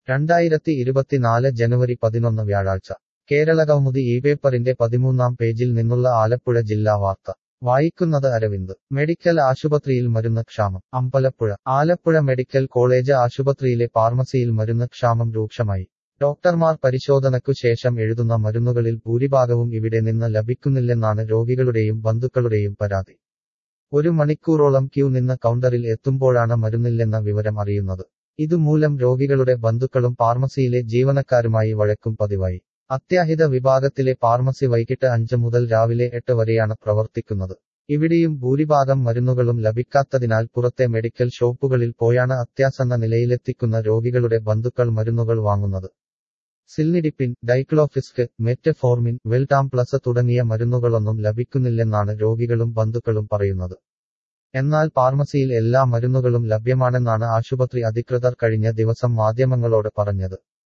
രണ്ടായിരത്തി ഇരുപത്തിനാല് ജനുവരി പതിനൊന്ന് വ്യാഴാഴ്ച കേരളകൗമുദി ഈ പേപ്പറിന്റെ പതിമൂന്നാം പേജിൽ നിന്നുള്ള ആലപ്പുഴ ജില്ലാ വാർത്ത വായിക്കുന്നത് അരവിന്ദ് മെഡിക്കൽ ആശുപത്രിയിൽ മരുന്ന് ക്ഷാമം അമ്പലപ്പുഴ ആലപ്പുഴ മെഡിക്കൽ കോളേജ് ആശുപത്രിയിലെ ഫാർമസിയിൽ മരുന്ന് ക്ഷാമം രൂക്ഷമായി ഡോക്ടർമാർ പരിശോധനയ്ക്കു ശേഷം എഴുതുന്ന മരുന്നുകളിൽ ഭൂരിഭാഗവും ഇവിടെ നിന്ന് ലഭിക്കുന്നില്ലെന്നാണ് രോഗികളുടെയും ബന്ധുക്കളുടെയും പരാതി ഒരു മണിക്കൂറോളം ക്യൂ നിന്ന് കൗണ്ടറിൽ എത്തുമ്പോഴാണ് മരുന്നില്ലെന്ന വിവരം അറിയുന്നത് ഇതുമൂലം രോഗികളുടെ ബന്ധുക്കളും ഫാർമസിയിലെ ജീവനക്കാരുമായി വഴക്കും പതിവായി അത്യാഹിത വിഭാഗത്തിലെ ഫാർമസി വൈകിട്ട് അഞ്ച് മുതൽ രാവിലെ എട്ട് വരെയാണ് പ്രവർത്തിക്കുന്നത് ഇവിടെയും ഭൂരിഭാഗം മരുന്നുകളും ലഭിക്കാത്തതിനാൽ പുറത്തെ മെഡിക്കൽ ഷോപ്പുകളിൽ പോയാണ് അത്യാസന്ന നിലയിലെത്തിക്കുന്ന രോഗികളുടെ ബന്ധുക്കൾ മരുന്നുകൾ വാങ്ങുന്നത് സിൽനിഡിപ്പിൻ ഡൈക്ലോഫിസ്ക് മെറ്റഫോർമിൻ വെൽടാം പ്ലസ് തുടങ്ങിയ മരുന്നുകളൊന്നും ലഭിക്കുന്നില്ലെന്നാണ് രോഗികളും ബന്ധുക്കളും പറയുന്നത് എന്നാൽ ഫാർമസിയിൽ എല്ലാ മരുന്നുകളും ലഭ്യമാണെന്നാണ് ആശുപത്രി അധികൃതർ കഴിഞ്ഞ ദിവസം മാധ്യമങ്ങളോട് പറഞ്ഞത്